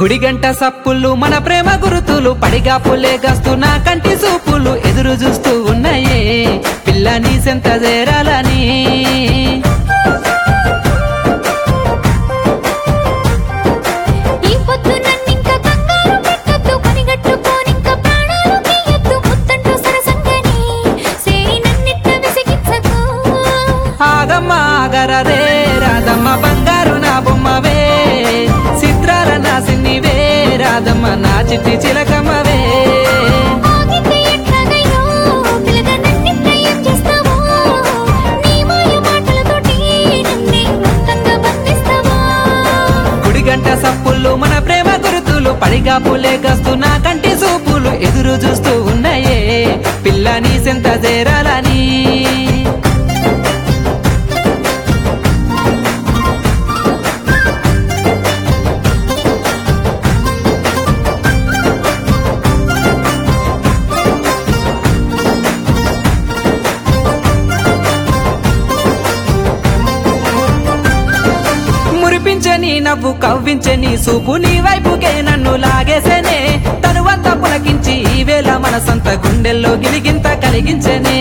గుడి గంట సప్పులు మన ప్రేమ గురుతులు పడిగా పులేగస్తూ నా కంటి సూపులు ఎదురు చూస్తూ ఉన్నాయే పిల్ల నీ సెంత చేరాలని ఈ పొద్దు నన్నింక కంగారు పెట్టొద్దు పనిగట్టుకోనింక ప్రాణాలు తీయొద్దు ముత్తంటూ సరసంగని సేయి నన్నిట్ట విసిగించకు ఆగమ్మ ఆగరరే రాధమ్మ బంగారు నా బొమ్మవే చిత్రాల నా సిన్నివే రాధమ్మ నా చిట్టి చిలకమ్మవే ఆగితే ఎట్లాగైనా పిల్లగా నన్నిట్ట ఏం చేస్తావో నీ మాయ మాటలతోటి నన్నే మొత్తంగా బంధిస్తావా గుడి గంట సప్పులు మన ప్రేమ గురుతులు పడిగా పులేగస్తూ నా కంటి సూపులు ఎదురు చూస్తూ ఉన్నాయే పిల్ల నీ సెంత చేరాలని మురిపించని నవ్వు కవ్వించని సూపు నీ వైపుకే నన్ను లాగేసేనే తనువంతా పులకించి ఈ వేళ మనసంత గుండెల్లో గిలిగింత కలిగించనే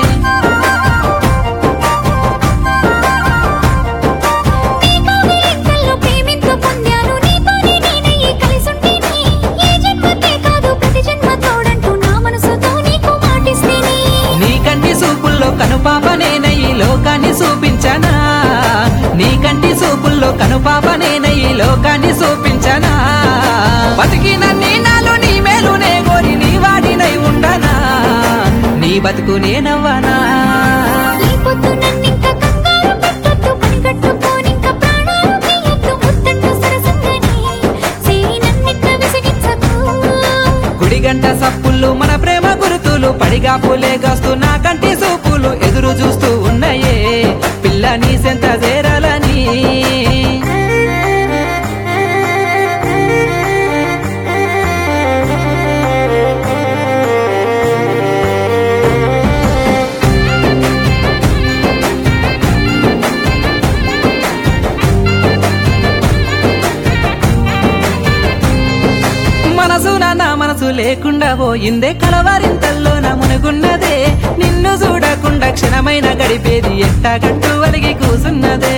నీ కౌగిలింతల్లో ప్రేమింతు పొందాను నీతోనే నేనయ్యి కలిసుంటేనే ఏ జన్మకే కాదు ప్రతి జన్మ తోడంటూ నా మనసుతో నీకు మాటిస్తేనే నీ కంటి సూపుల్లో కనుపాపనేనయ్యి లోకాన్ని చూపించనా నీ కంటి సూపుల్లో కనుపాపనేనయ్యి లోకాన్ని చూపించనా బతికిన నీ నాలో నీ మేలునే కోరి నీ వాడినై ఉండనా నీ బతుకు నేనవ్వనా ఈ పొద్దు నన్నింక కంగారు పెట్టొద్దు పనిగట్టుకోనింక ప్రాణాలు తీయొద్దు ముత్తంటూ సరసంగని సేయి నన్నిట్ట విసిగించకు గుడి గంట సప్పులు మన ప్రేమ గురుతులు పడిగా పులేగస్తూ నా కంటి సూపులు ఎదురు చూస్తూ ఉన్నాయే పిల్ల నీ సెంత చేరాలని మనసున నా మనసు లేకుండా పోయిందే కలవారింతల్లో నా మునుగున్నదే నిన్ను చూడకుండా క్షణమైన గడిపేది ఎట్టాగట్టు వలిగి కూసున్నదే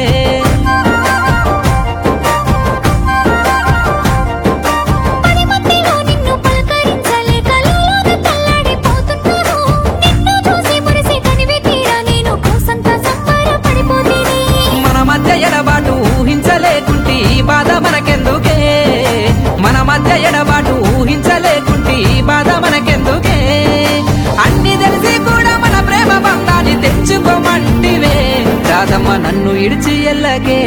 పది మందిలో నిన్ను పలకరించలేక లోలోన తల్లాడిపోతున్నాను నిన్ను చూసి మురిసి తనివి తీరా నేను కోసంత సంబరపడిపోతేనే మన మధ్య ఎడబాటు ఊహించలేకుంటే ఈ బాధ మనకెందుకే మన మధ్య ఎడబాటు ఊహించలేకుంటే ఈ బాధ మనకెందుకే అన్ని తెలిసి కూడా మన ప్రేమ బంధాన్ని తెచ్చుకోమంటివే రాధమ్మ నన్ను ఇడిచి ఎల్లగే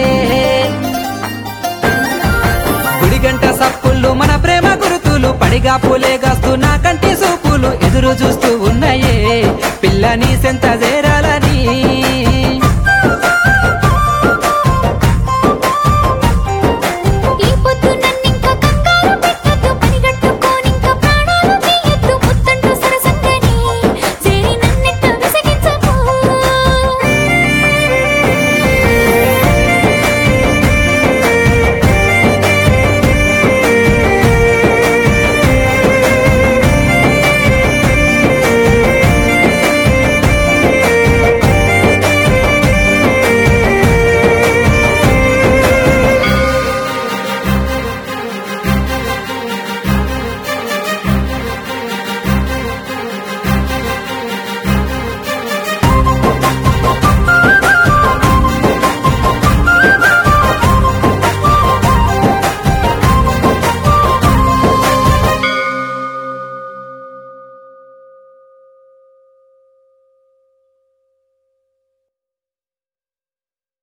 గుడి గంట సప్పులు మన ప్రేమ గురుతులు పడిగా పూలేగాస్తూ నా కంటి సూపులు ఎదురు చూస్తూ ఉన్నాయే పిల్ల నీ సెంత చేరాలని